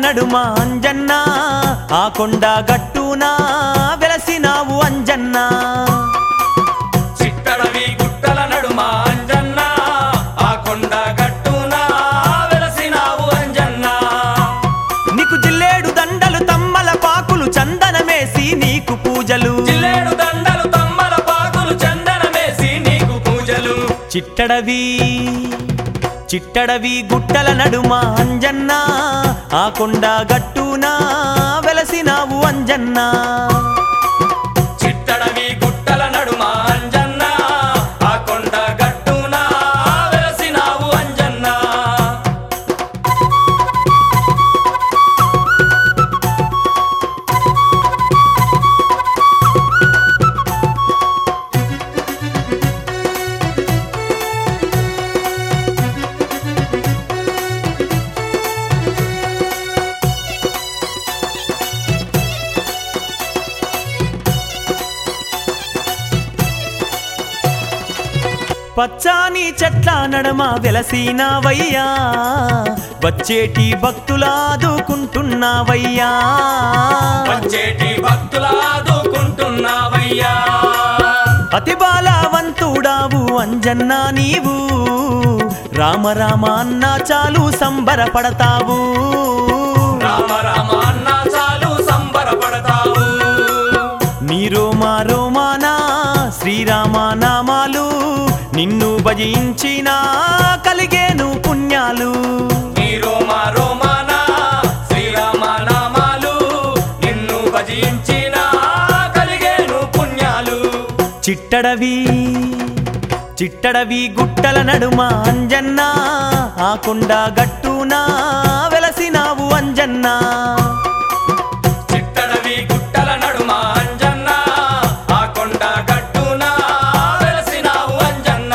నడుమ అంజన్న ఆ కొండ గట్టునా వెలసినావు అంజన్న చిట్టడవి గుట్టల నడుమ అంజన్న ఆ కొండ గట్టున వెలసినావు అంజన్న నీకు జిల్లేడు దండలు తమ్మల పాకులు చందనమేసి నీకు పూజలు జిల్లేడు దండలు తమ్మల పాకులు చందనమేసి నీకు పూజలు చిట్టడవి చిట్టడవి గుట్టల నడుమ అంజన్న ఆ కొండ గట్టునా వెలసినావు అంజన్న చిట్టడవి గుట్టల నడుమ అంజన్న ఆ కొండ గట్టున వెలసినావు అంజన్న పచ్చాని చెట్ల నడమ వెలసినావయ్యా వచ్చేటి భక్తులాదుకుంటున్నావయ్యా వచ్చేటి భక్తులాదుకుంటున్నావయ్యా అతి బాలవంతుడావు అంజన్న నీవు రామ రామ అన్న చాలు సంబరపడతావు రామ రామ అన్న చాలు సంబరపడతావు నీ రోమా రోమానా శ్రీరామ నామాలు నిన్ను భజించిన కలిగేను పుణ్యాలు నీ రోమ రోమాన శ్రీరామ నామాలు నిన్ను భజించిన కలిగేను పుణ్యాలు చిట్టడవి చిట్టడవి గుట్టల నడుమ అంజన్న ఆ కొండ గట్టునా వెలసినావు అంజన్న చిట్టడవి గుట్టల నడుమ అంజన్న ఆ కొండ గట్టున వెలసినావు అంజన్న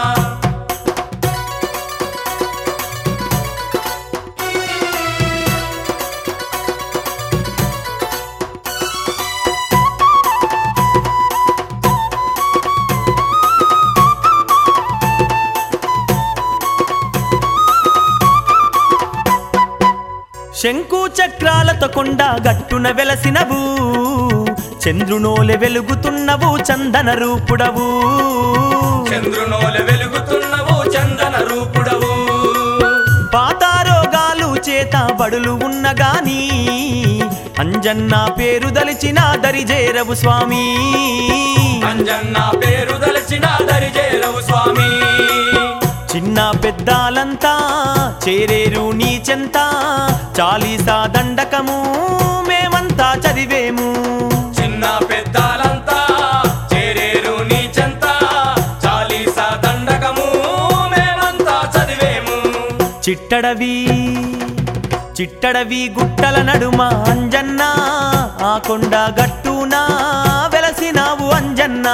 శంకు చక్రాలతో కొండ గట్టున వెలసినవు చంద్రునోలె వెలుగుతున్నవు చందన రూపుడవు చంద్రునోల వెలుగుతున్నవు చందన రూపుడవు పాతారోగాలు చేత బడులు ఉన్న గాని అంజన్న పేరు దలిచిన దరిజేరవు స్వామి అంజన్న పేరు దలచిన దరిజేరవు స్వామి చిన్న పెద్దాలంతా చేరేరు నీ చెంత చాలీసా దండకము మేమంతా చదివేము చిన్న పెద్దాలంతా చేరేరు నీ చెంత చాలీసా దండకము మేమంతా చదివేము చిట్టడవి చిట్టడవి గుట్టల నడుమ అంజన్న ఆ కొండ గట్టునా వెలసినావు అంజన్న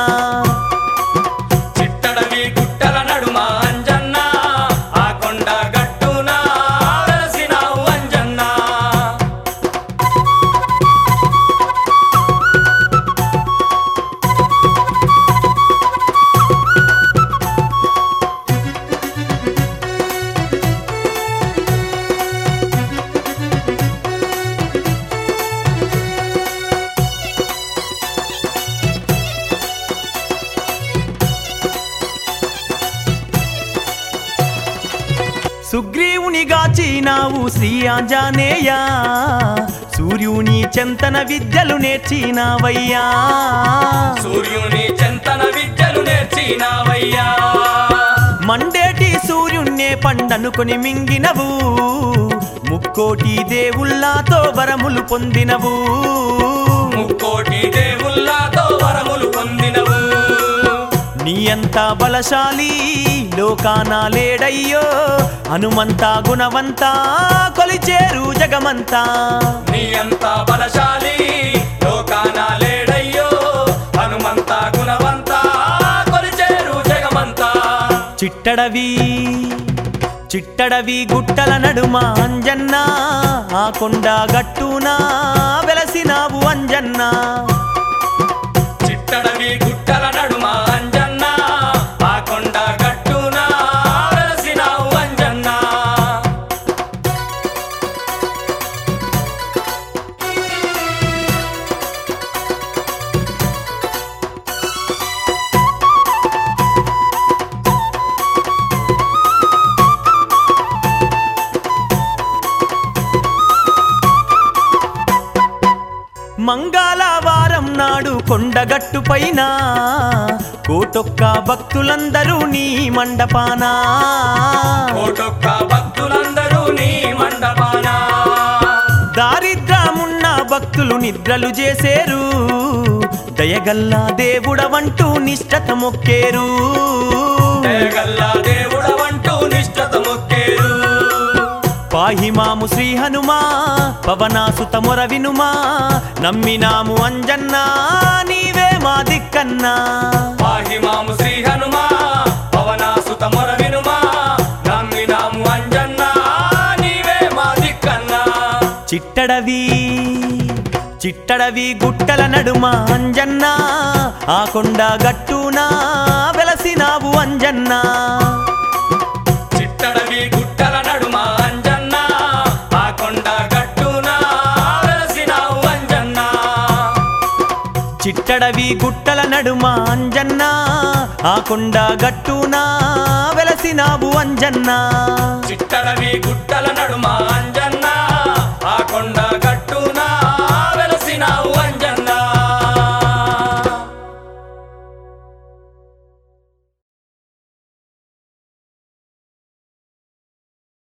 చిట్టడవి గుట్టల నడుమ అంజన్న ఆ కొండ గట్టున వెలసినావు అంజన్న సుగ్రీవుని గాచినావు శ్రీ ఆంజనేయ సూర్యుని చెంతన విద్యలు నేర్చినావయ్యా సూర్యుని చెంతన విద్యలు నేర్చినావయ్యా మండేటి సూర్యున్నే పండనుకొని మింగినవు ముక్కోటి దేవుళ్ళతో వరములు పొందినవు ముక్కోటి దేవుళ్ళతో వరములు పొందినవు నీ అంత బలశాలి లోకాన లేడయ్యో హనుమంత గుణవంత కొలిచేరు జగమంతా నీ అంత బలశాలి లోకాన లేడయ్యో హనుమంత గుణవంత కొలిచేరు జగమంతా చిట్టడవి చిట్టడవి గుట్టల నడుమ అంజన్న ఆ కొండ గట్టునా వెలసినావు అంజన్న చిట్టడవి గుట్టల నడుమ అంజన్న ఆ కొండ గట్టున వెలసినావు అంజన్న మంగళవారం నాడు కొండగట్టు పైన కోటొక్క భక్తులందరూ నీ మండపానా కోటొక్క భక్తులందరూ నీ మండపాన దారిద్రమున్న భక్తులు నిద్రలు చేసేరు దయగల్లా దేవుడవంటూ నిష్టత మొక్కేరు దయగల్లా దేవుడవంటూ నిష్ఠత మొక్కేరు పాహిమాము శ్రీ హనుమా పవనాసుత మొర వినుమా నమ్మినాము అంజన్నా నీవే మా దిక్కన్నా పాహిమాము శ్రీ హనుమా పవనాసుత మొర వినుమా నమ్మినాము అంజన్నా నీవే మా దిక్కన్నా చిట్టడవి చిట్టడవి గుట్టల నడుమ అంజన్నా ఆ కొండ గట్టునా వెలసినావు అంజన్నా చిట్టడవి గుట్టల నడుమ అంజన్నా ఆ కొండ గట్టున వెలసినావు అంజన్నా చిట్టడవి గుట్టల నడుమ అంజన్నా ఆ కొండ గట్టునా వెలసినావు అంజన్నా చిట్టడవి గుట్టల నడుమ అంజన్నా ఆ కొండ